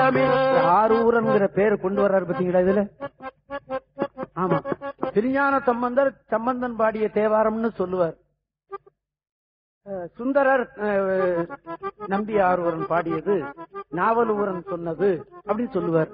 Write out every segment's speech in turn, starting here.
உள்ளமே ஆரூரன்ங்கிற பேரை கொண்டு வர்றாரு பாத்தீங்களா இதுல ஆமா திருஞான சம்பந்தர் சம்பந்தன் பாடிய தேவாரம்னு சொல்லுவார் அஹ், சுந்தரர் அஹ், நம்பி ஆரூரன் பாடியது நாவலூரன் சொன்னது அப்படின்னு சொல்லுவார்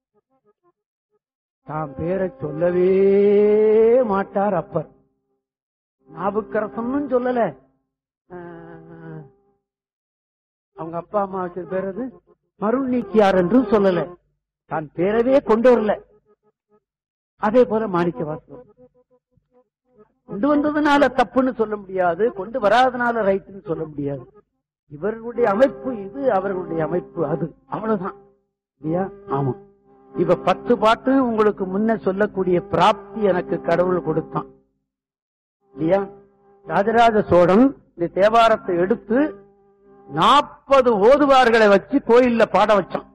தாம் பேரை சொல்லவே மாட்டார் அப்பர் நாவுக்கரசன்னு சொல்லல அஹ், அவங்க அப்பா அம்மா வச்ச பேர் அது மருள் நீக்கியார் என்றும் சொல்லல தான் பேரவே கொண்டு வரல அதே போல மாணிக்க வாசகம் கொண்டு வந்ததுனால தப்புன்னு சொல்ல முடியாது கொண்டு வராதனால ரைட்னு சொல்ல முடியாது இவர்களுடைய அமைப்பு இது அவர்களுடைய அமைப்பு அது அவ்வளவுதான் இல்லையா ஆமா இப்ப பத்து பாட்டு உங்களுக்கு முன்ன சொல்லக்கூடிய பிராப்தி எனக்கு கடவுள் கொடுத்தான் இல்லையா ராஜராஜ சோழன் இந்த தேவாரத்தை எடுத்து நாற்பது ஓதுவார்களை வச்சு கோயில்ல பாட வச்சான்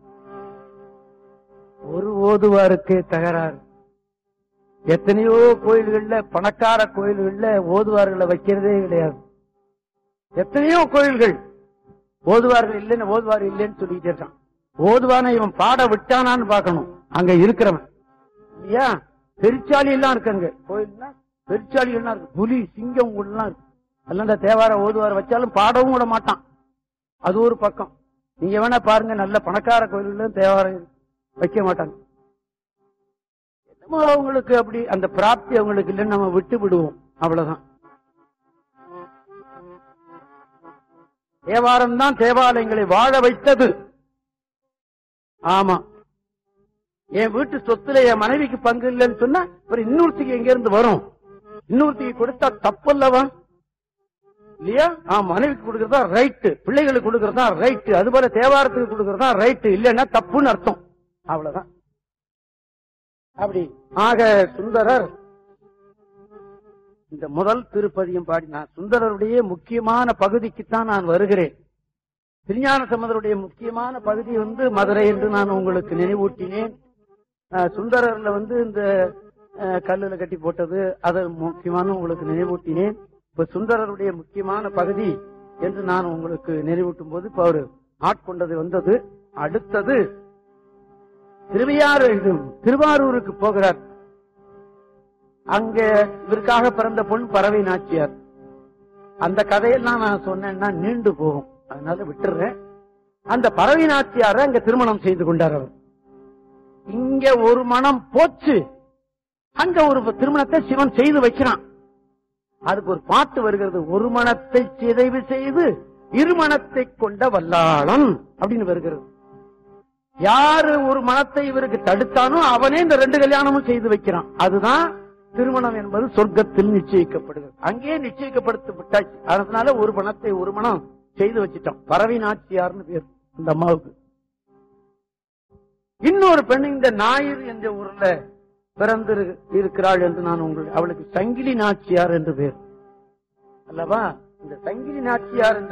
ஒரு ஓதுவாருக்கே தகராறு எத்தனையோ கோயில்கள்ல பணக்கார கோயில்கள்ல ஓதுவார்களை வைக்கிறதே கிடையாது எத்தனையோ கோயில்கள் ஓதுவார்கள் இல்லைன்னு ஓதுவார் இல்லைன்னு சொல்லிட்டு இருக்கான் ஓதுவான இவன் பாட விட்டானான்னு பார்க்கணும் அங்க இருக்கிறவன் இல்லையா பெருச்சாளி எல்லாம் இருக்கு அங்க கோயில்னா பெருச்சாளி எல்லாம் இருக்கு புலி சிங்கம் எல்லாம் இருக்கு அதெல்லாம் இந்த தேவார ஓதுவார் வச்சாலும் பாடவும் விட மாட்டான் அது ஒரு பக்கம் நீங்க வேணா பாருங்க நல்ல பணக்கார கோயில்ல தேவாரம் வைக்க மாட்டாங்க என்னமோ அவங்களுக்கு அப்படி அந்த பிராப்தி அவங்களுக்கு இல்லைன்னு நம்ம விட்டு விடுவோம் அவ்வளவுதான் தேவாரம் தான் தேவாலயங்களை வாழ வைத்தது ஆமா என் வீட்டு சொத்துல என் மனைவிக்கு பங்கு இல்லைன்னு சொன்னா அப்புறம் இன்னொருத்திக்கு எங்க இருந்து வரும் இன்னொருத்திக்கு கொடுத்தா தப்பல்லவா இல்லையா ஆ மனைவிக்கு கொடுக்கறதா ரைட்டு பிள்ளைகளுக்கு கொடுக்கறதா ரைட்டு அது போல தேவாரத்துக்கு கொடுக்கறதா ரைட்டு இல்லைன்னா தப்புன்னு அர்த்தம் அவ்வளவுதான் அப்படி ஆக சுந்தரர் இந்த முதல் திருப்பதியும் பாடி நான் சுந்தரருடைய முக்கியமான பகுதிக்குத்தான் நான் வருகிறேன் திருஞான சம்பந்தருடைய முக்கியமான பகுதி வந்து மதுரை என்று நான் உங்களுக்கு நினைவூட்டினேன் அஹ், சுந்தரர்ல வந்து இந்த அஹ், கல்லுல கட்டி போட்டது அதை முக்கியமான உங்களுக்கு நினைவூட்டினேன் இப்ப சுந்தரருடைய முக்கியமான பகுதி என்று நான் உங்களுக்கு நினைவூட்டும் போது இப்ப அவரு ஆட்கொண்டது வந்தது அடுத்தது திருவையாறு இது திருவாரூருக்கு போகிறார் அங்க இவருக்காக பிறந்த பொன் பறவை நாச்சியார் அந்த கதையெல்லாம் நான் சொன்னேன்னா நீண்டு போகும் அதனால விட்டுறேன் அந்த பறவை நாச்சியார அங்க திருமணம் செய்து கொண்டார் அவர் இங்க ஒரு மனம் போச்சு அங்க ஒரு திருமணத்தை சிவன் செய்து வைக்கிறான் அதுக்கு ஒரு பாட்டு வருகிறது ஒரு மனத்தை சிதைவு செய்து இருமணத்தை கொண்ட வல்லாளன் அப்படின்னு வருகிறது யாரு ஒரு மனத்தை இவருக்கு தடுத்தானோ அவனே இந்த ரெண்டு கல்யாணமும் செய்து வைக்கிறான் அதுதான் திருமணம் என்பது சொர்க்கத்தில் நிச்சயிக்கப்படுகிறது அங்கே நிச்சயிக்கப்படுத்த விட்டாச்சு அதனால ஒரு மனத்தை ஒரு மனம் செய்து வச்சிட்டோம் பறவை நாச்சியார்னு பேர் இந்த அம்மாவுக்கு இன்னொரு பெண் இந்த ஞாயிறு என்ற ஊர்ல பிறந்து இருக்கிறாள் என்று நான் உங்களுக்கு அவளுக்கு சங்கிலி நாச்சியார் என்று பேர் அல்லவா இந்த சங்கிலி நாச்சியார் என்ற